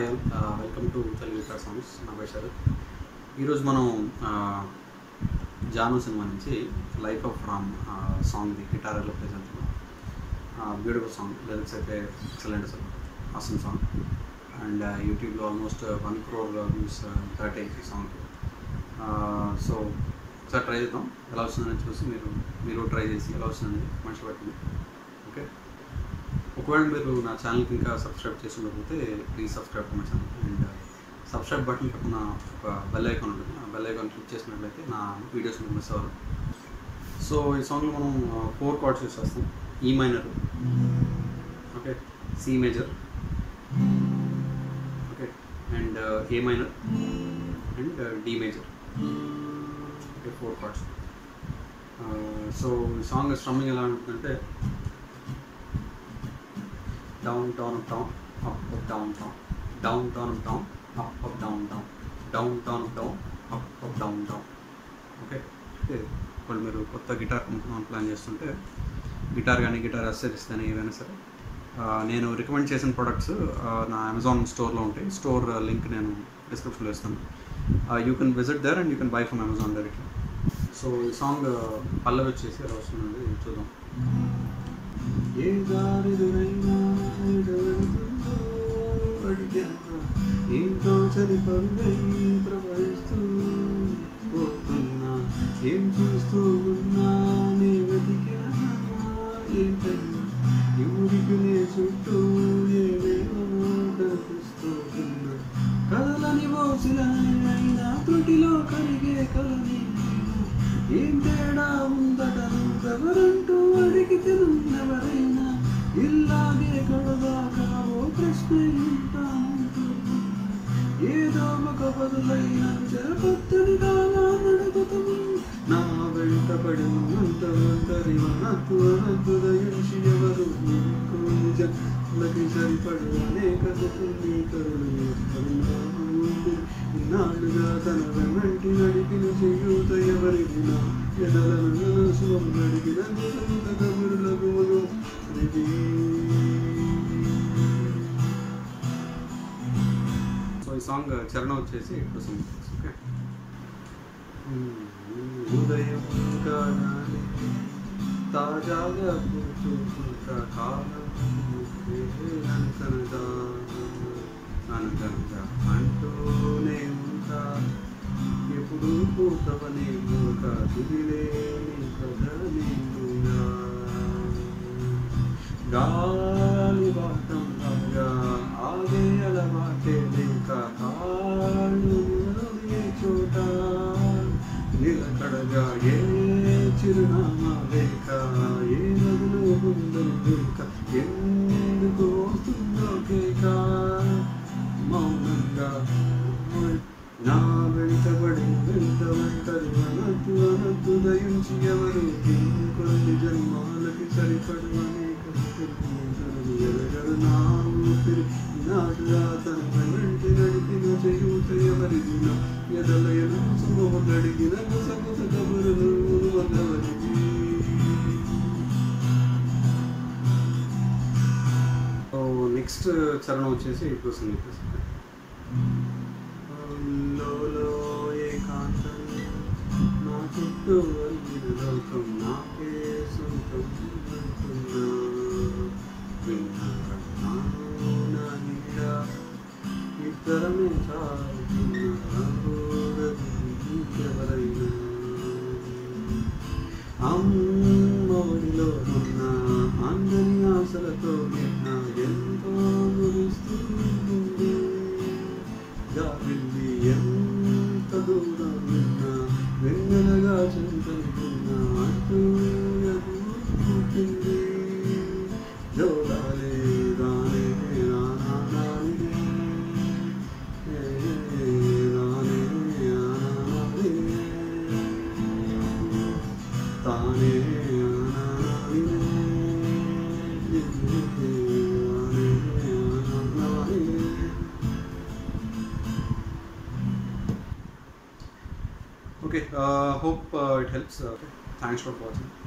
Hi all welcome to Telugu guitar songs నా పేరు శరత్ ఈరోజు మనం జాను సినిమా నుంచి లైఫ్ ఆఫ్ రామ్ సాంగ్ది గిటార్ ఎలా ప్లే చేస్తున్నాం బ్యూటిఫుల్ సాంగ్ లిరిక్స్ అయితే ఎక్సలెంట్ అసలు అసలు సాంగ్ అండ్ యూట్యూబ్లో almost one crore views thirty ఈ సాంగ్ సో ఒకసారి ట్రై చేద్దాం ఎలా వస్తుందని చూసి మీరు మీరు ట్రై చేసి ఎలా వస్తుందని మనసు పెట్టండి ఓకే ఒకవేళ మీరు నా ఛానల్కి ఇంకా సబ్స్క్రైబ్ చేసి ఉండకపోతే please subscribe to my channel and subscribe button పక్కన ఒక బెల్ ఐకాన్ ఉంటుంది ఆ బెల్ ఐకాన్ క్లిక్ చేసినట్లయితే నా వీడియోస్ మీకు మిస్ అవ్వరు సో ఈ సాంగ్లో మనం ఫోర్ కార్డ్స్ యూస్ చేస్తాం E minor okay C major okay and A minor and D major okay four chords so ఈ సాంగ్ స్ట్రమ్మింగ్ ఎలా ఉంటుందంటే down down down up up down down down down down up up down down down down down up up down down okay అంటే ఇప్పుడు మీరు కొత్త guitar కొనుక్కోవాలని plan చేస్తుంటే guitar కానీ గిటార్ అసెసరీస్ కానీ ఏవైనా సరే ఆ, నేను రికమెండ్ చేసిన ప్రొడక్ట్స్ నా అమెజాన్ స్టోర్లో ఉంటాయి స్టోర్ లింక్ నేను డిస్క్రిప్షన్లో ఇస్తాను you can visit there and you can buy from Amazon directly so ఈ సాంగ్ పల్లవి వచ్చేసి ఎలా వస్తుందండి చూద్దాం ఏ దారిదురైనా ఎదురెళ్తుందో అడిగాను. ఏంటో చలి పరుగై ప్రవహిస్తూ పోతున్నా ఏం చూస్తూ ఉన్నా నీ వెతికినా ఏంటన్నా ఎవరికి నే చుట్టూ ఏవేవో కనిపిస్తూ ఉన్నా కదలని మోసిలైనా త్రుటిలో కలిగే కలని ఏం తేడా ఉందట నువ్వెవరంటూ అడిగితే నువ్వెవరైనా ఇల్లాగే కడదాకా ఓ ప్రశ్న ఉంటాను ఏదో ఒక బదులైన జరపొత్తడిగా నా నడుపుతాము నా వెంట పడి అంత ఒంటరి వనత్తు అనద్దు దయించి ఎవరు నీకు నిజంలకి సరిపడు అనేక సుఖుల్ని కరుణి నాడుగా తన వెంటి నడిపిన చేయూత ఎవరికి నా ఎదలను శుభం నడిపిన గురంత కబురులకు మగం సో ఈ సాంగ్ చరణం వచ్చేసి ఇప్పుడు ఓకే ఉదయం కాగానే తాజాగా కూర్చుంట కాలం అనకనగా అనకనగా అంటూనే ఉంటా ఎప్పుడు పూతవని ఒక తుదిలేని కథ నిండుగా గాలి వాటం లాగా ఆగే అలవాటే లేక కాళ్ళు నిలవే చోట నిలకడగా ఏ చిరునామా లేక ఏ నదులు ముందరు లేక ఎందుకు వస్తుందో కేక మౌనంగా నా వెంటబడి వెంట వెంటరి అనద్దు అనద్దు దయించి ఎవరు కొన్ని జన్మాలకి సరిపడు అనేక స్థితులు ఎరగడు నా ఊపిరి నాటుగా తన వెంటి నడిపిన చేయూత ఎవరిది నా ఎదలయను సుమో గడిగిన గుసగుస కబురులు వదవరికి నెక్స్ట్ చరణం వచ్చేసి ఇప్పుడు సంగీతం లోలో ఏకాంతం నా చుట్టూ అల్లిన లోకం నాకే సొంతం అంటున్నా విన్నారా నాను నా నీడ ఇద్దరమే చాలుతున్నా ఇంకెవరైనా అమ్మఒడిలో ఉన్న అందని ఆశలతో నిన్న ఎంతో మురిస్తుంది గాలింది ఎంత దూరం విన్నా వెన్నెలగా చింతనుకున్నా అంటూ ఎదురు పుట్టింది జోడాలే రానే రానా రానే రానే రానే తానే okay hope it helps thanks for watching